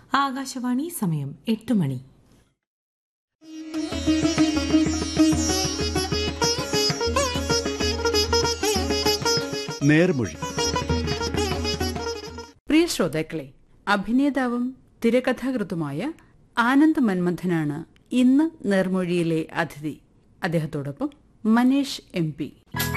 ആകാശവാണി സമയം എട്ട് മണി നേർമൊഴി പ്രിയ ശ്രോതാക്കളെ അഭിനേതാവും തിരക്കഥാകൃത്തുമായ ആനന്ദ് മന്മഥനാണ് ഇന്ന് നേർമൊഴിയിലെ അതിഥി അദ്ദേഹത്തോടൊപ്പം മനേഷ് എം പി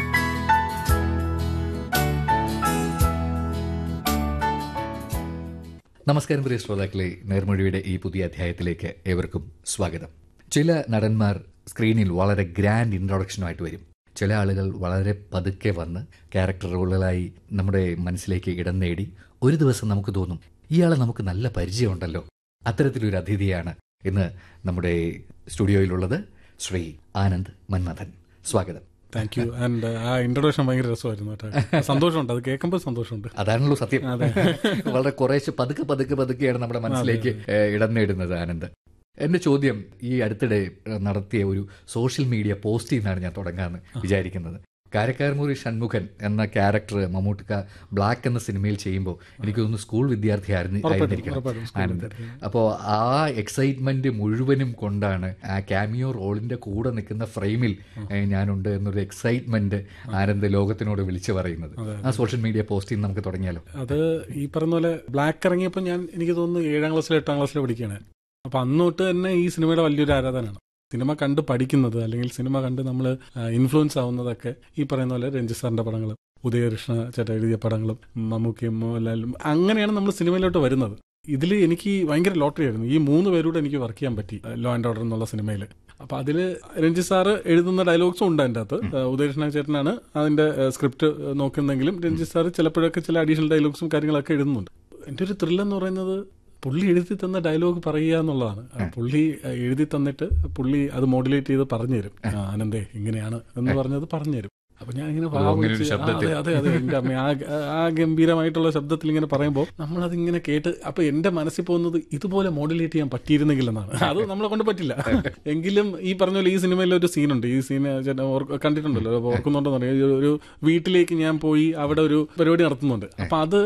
നമസ്കാരം പ്രിയ ശ്രോതാക്കളെ നേർമൊഴിയുടെ ഈ പുതിയ അധ്യായത്തിലേക്ക് ഏവർക്കും സ്വാഗതം ചില നടന്മാർ സ്ക്രീനിൽ വളരെ ഗ്രാൻഡ് ഇൻട്രൊഡക്ഷനുമായിട്ട് വരും ചില ആളുകൾ വളരെ പതുക്കെ വന്ന് ക്യാരക്ടർ റോളുകളായി നമ്മുടെ മനസ്സിലേക്ക് ഇടം നേടി ഒരു ദിവസം നമുക്ക് തോന്നും ഇയാളെ നമുക്ക് നല്ല പരിചയമുണ്ടല്ലോ അത്തരത്തിലൊരു അതിഥിയാണ് ഇന്ന് നമ്മുടെ സ്റ്റുഡിയോയിലുള്ളത് ശ്രീ ആനന്ദ് മന്മഥൻ സ്വാഗതം thank you and uh introduction ഭയങ്കര രസമായിരുന്നു കേട്ടോ സന്തോഷമുണ്ട് അത് കേൾക്കുമ്പോൾ സന്തോഷമുണ്ട് അതാണല്ലോ സത്യം വളരെ കുറേശ്ശെ പതുക്കെ പതുക്കെ പതുക്കെയാണ് നമ്മുടെ മനസ്സിലേക്ക് ഏഹ്, ഇടം നേടുന്നത് ആനന്ദ് എന്റെ ചോദ്യം ഈ അടുത്തിടെ ഏഹ്, നടത്തിയ ഒരു സോഷ്യൽ മീഡിയ പോസ്റ്റിൽ നിന്നാണ് ഞാൻ തുടങ്ങാമെന്ന് വിചാരിക്കുന്നത് കാരക്കാർമുറി ഷൺമുഖൻ എന്ന ക്യാരക്ടർ മമ്മൂട്ടിക്ക ബ്ലാക്ക് എന്ന സിനിമയിൽ ചെയ്യുമ്പോൾ എനിക്ക് തോന്നുന്നു സ്കൂൾ വിദ്യാർത്ഥി ആയിരുന്നു ആയിരുന്നിരിക്കണം ഉറപ്പായിട്ടും സ്കൂൾ ആനന്ദ് അപ്പോൾ ആ എക്സൈറ്റ്മെന്റ് മുഴുവനും കൊണ്ടാണ് ആ ക്യാമിയോ റോളിന്റെ കൂടെ നിൽക്കുന്ന ഫ്രെയിമിൽ ഏഹ്, ഞാനുണ്ട് എന്നൊരു എക്സൈറ്റ്മെന്റ് ആനന്ദ് ലോകത്തിനോട് വിളിച്ചു പറയുന്നത് ആ സോഷ്യൽ മീഡിയ പോസ്റ്റിൽ നിന്ന് നമുക്ക് തുടങ്ങിയാലോ അത് ഈ പറഞ്ഞ പോലെ ബ്ലാക്ക് ഇറങ്ങിയപ്പോൾ ഞാൻ എനിക്ക് തോന്നുന്നു ഏഴാം ക്ലാസ്സിലോ എട്ടാം ക്ലാസ്സിലോ പഠിക്കുകയാണ് അപ്പൊ അന്ന് തൊട്ട് തന്നെ ഈ സിനിമയുടെ വലിയൊരു ആരാധനയാണ് സിനിമ കണ്ട് പഠിക്കുന്നത് അല്ലെങ്കിൽ സിനിമ കണ്ട് നമ്മൾ ഇൻഫ്ലുവൻസ് ആവുന്നതൊക്കെ ഈ പറയുന്ന പോലെ രഞ്ജിത് സാറിന്റെ പടങ്ങളും ഉദയകൃഷ്ണ ചേട്ടൻ എഴുതിയ പടങ്ങളും മമ്മൂക്കിയും മോഹൻലാലും അങ്ങനെയാണ് നമ്മൾ സിനിമയിലോട്ട് വരുന്നത് ഇതിൽ എനിക്ക് ഭയങ്കര ലോട്ടറി ആയിരുന്നു ഈ മൂന്ന് പേരോട് എനിക്ക് വർക്ക് ചെയ്യാൻ പറ്റി ലോ ആൻഡ് ഓർഡർ എന്നുള്ള സിനിമയിൽ അപ്പൊ അതില് രഞ്ജിത് സാറ് എഴുതുന്ന ഡയലോഗ്സും ഉണ്ട് അതിൻ്റെ അകത്ത് ഉദയകൃഷ്ണ ചേട്ടനാണ് അതിന്റെ സ്ക്രിപ്റ്റ് നോക്കുന്നെങ്കിലും രഞ്ജിത് സാറ് ചിലപ്പോഴൊക്കെ ചില അഡീഷണൽ ഡയലോഗ്സും കാര്യങ്ങളൊക്കെ എഴുതുന്നുണ്ട് എൻ്റെ ഒരു ത്രില്ലെന്ന് എന്ന് പറയുന്നത് പുള്ളി എഴുതി തന്ന ഡയലോഗ് പറയുക എന്നുള്ളതാണ് ആ, പുള്ളി ആ, എഴുതി തന്നിട്ട് പുള്ളി അത് മോഡുലേറ്റ് ചെയ്ത് പറഞ്ഞു തരും ആ, ആനന്ദേ ഇങ്ങനെയാണ് എന്ന് പറഞ്ഞത് പറഞ്ഞു തരും അപ്പൊ ഞാൻ ഇങ്ങനെ വാ അങ്ങനെ ഒരു വിളിച്ച്, ആ, ശബ്ദത്തിൽ. അതെ അതെ അതെ എന്റെ അമ്മ ആ ആ ഗംഭീരമായിട്ടുള്ള ശബ്ദത്തിൽ ഇങ്ങനെ പറയുമ്പോൾ നമ്മൾ അതിങ്ങനെ കേട്ട് അപ്പൊ എന്റെ മനസ്സിൽ പോകുന്നത് ഇതുപോലെ മോഡുലേറ്റ് ചെയ്യാൻ പറ്റിയിരുന്നെങ്കിൽ എന്നാണ് അത് നമ്മളെ കൊണ്ട് പറ്റില്ല എങ്കിലും ഈ പറഞ്ഞ പോലെ ഈ സിനിമയിൽ ഒരു സീനുണ്ട് ഈ സീൻ കണ്ടിട്ടുണ്ടല്ലോ അപ്പൊ ഓർക്കുന്നുണ്ടോ ഒരു വീട്ടിലേക്ക് ഞാൻ പോയി അവിടെ ഒരു പരിപാടി നടത്തുന്നുണ്ട് അപ്പൊ അത്